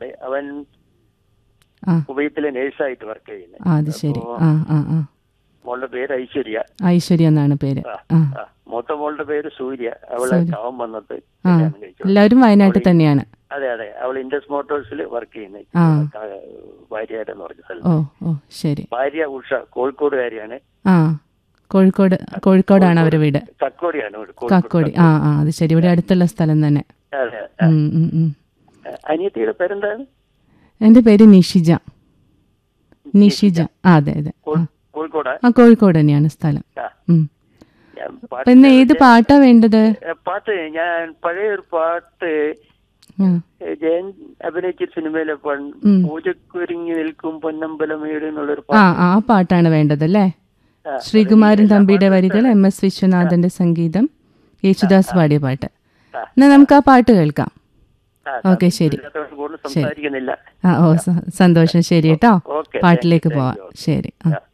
പാലക്കാട് അവൻ ആ കുവൈത്തിലെ നേഴ്സായിട്ട് വർക്ക് ചെയ്യുന്നത് ആ, അത് ശരി ആ ആ ആ മോളുടെ പേര് ഐശ്വര്യ ഐശ്വര്യ എന്നാണ് പേര് ആ, ആ ആ. മൂത്ത മോളുടെ പേര് സൂര്യ അവളെ ചാവം വന്നിട്ട് ആ കല്യാണം കഴിച്ചു എല്ലാവരും വയനാട്ടിൽ തന്നെയാണ് അതെ അതെ അവൾ ഇൻഡസ് മോട്ടോഴ്സിൽ വർക്ക് ചെയ്യുന്നത് ആ. ഭാര്യയുടെ എന്ന് പറഞ്ഞ സ്ഥലം ഓ ഓ ശരി ഭാര്യ ഉഷ കോഴിക്കോടുകാരിയാണ് ആ കോഴിക്കോട് കോഴിക്കോടാണ് അവരുടെ വീട് കക്കോടിയാണ് ഇവിടെ. കോഴിക്കോട് കാക്കോടി ആ ആ അത് ശരി ഇവിടെ അടുത്തുള്ള സ്ഥലം തന്നെ അതെ ഉം, ഉം, ഉം. അനിയത്തിയുടെ പേരെന്താണ് എൻ്റെ പേര് നിഷിജ നിഷിജ ആ അതെ അതെ ആ. കോ- കോഴിക്കോടാ ആ കോഴിക്കോട് തന്നെയാണ് സ്ഥലം ആ. ഉം. ഞാൻ അപ്പൊ പാട്ട് ഇന്ന് ഏത് പാട്ടാ വേണ്ടത് ഏ, പാട്ട് ഞാൻ പഴയ ഒരു പാട്ട് ആ. ഏ, ജയൻ അഭിനയിച്ച സിനിമയിലെ പൺ- ഉം. പൂജക്കൊരുങ്ങി നിൽക്കും പൊന്നമ്പലമേട് എന്നുള്ളൊരു ആ പാട്ട് ആ പാട്ടാണ് വേണ്ടത് അല്ലേ ആ, ശ്രീകുമാരൻ തമ്പിയുടെ വരികൾ എം എസ് വിശ്വനാഥന്റെ സംഗീതം യേശുദാസ് പാടിയ പാട്ട് ആ. എന്നാ നമുക്ക് ആ പാട്ട് കേൾക്കാം ആ, ഓക്കെ ശരി ഇല്ലാത്തതുകൊണ്ട് കൂടുതൽ സംസാരിക്കുന്നില്ല ആ ഓ സ- സന്തോഷം ശരി കേട്ടോ ഓക്കെ പാട്ടിലേക്ക് താങ്ക് യു, പോവാം താങ്ക് യു. ശരി ആ ആ.